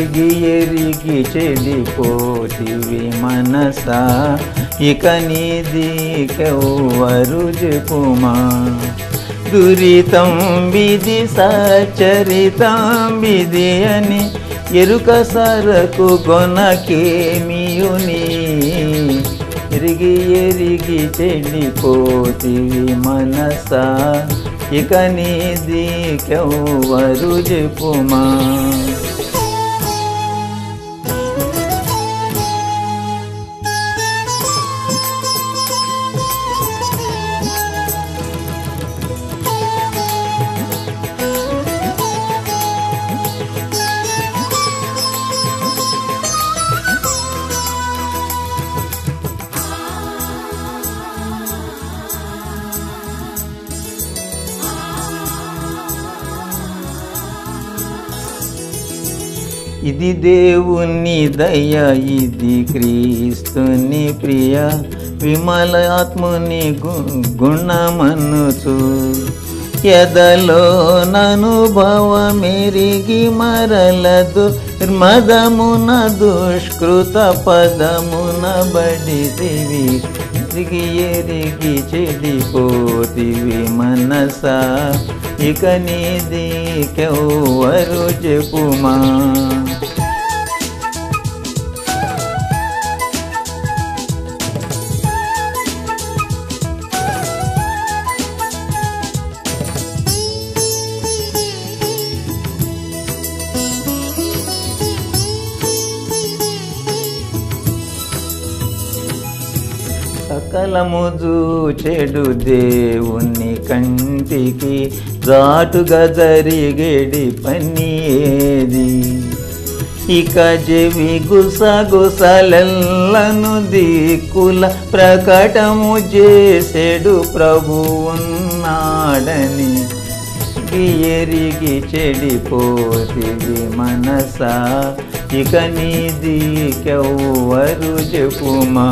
ఎరిగి ఎరిగి చెడిపోతివి మనసా ఇక నీదికెవ్వరు చెప్పుమా దురితం విధి సచరితం విధి అని ఎరుక సరకు గొనకేమియుని ఎరిగి ఎరిగి చెడిపోతివి మనసా ఇక నీదికెవ్వరు చెప్పుమా ఇది దేవుని దయ ఇది క్రీస్తుని ప్రియ విమలాత్ముని గు- గుణమనుచు ఎదలో ననుభవ మెరిగి మరలదు మదమున దుష్కృత పదమున బడిదివి ఎరిగి ఎరిగి చెడిపోతివి మనసా ఇక నీదికెవ్వరు చెప్పుమా సకలము చెడు దేవుని కంటికి ఘాటుగా జరిగేడి పని ఏది ఇక చెవి గుసగుసలెల్లను దిక్కుల ప్రకటము చేసేడు ప్రభు ఉన్నాడని ఎరిగి చెడిపోతివి మనసా ఇక నీదికెవ్వరు చెప్పుమా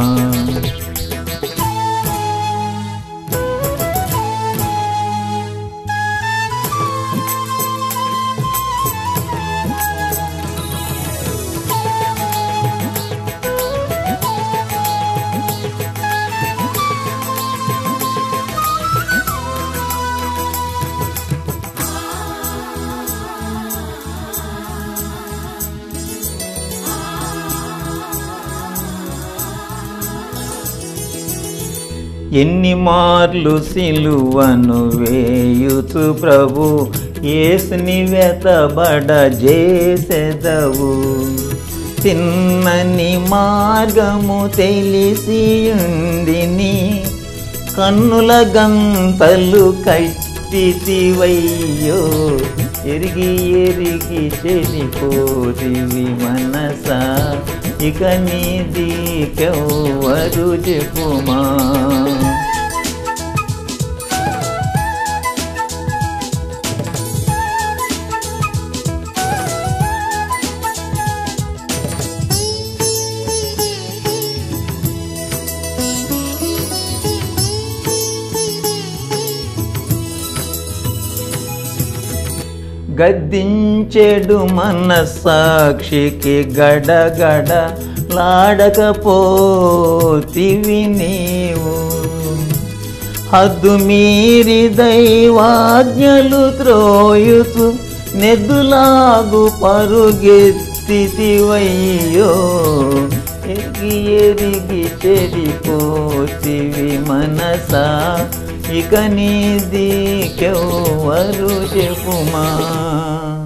ఎన్ని మార్లు సిలువను వేయుచు ప్రభు ఏసుని వెతబడ చేసెదవు తిన్నని మార్గము తెలిసియుండిని కన్నుల గంతలు కట్టితివయ్యో ఎరిగి ఎరిగి చెడిపోతివి మనసా ఇక నీదికెవ్వరు చెప్పుమా గద్దించెడు మన సాక్షికి గడగడ లాడకపోతివి నీవు హద్దు మీరి దైవాజ్ఞలు త్రోయుతు నెద్దులాగు పరుగెత్తితివయ్యో ఎరిగి ఎరిగి చెడిపోతివి మనసా ఇక నీదికెవ్వరు చెప్పుమా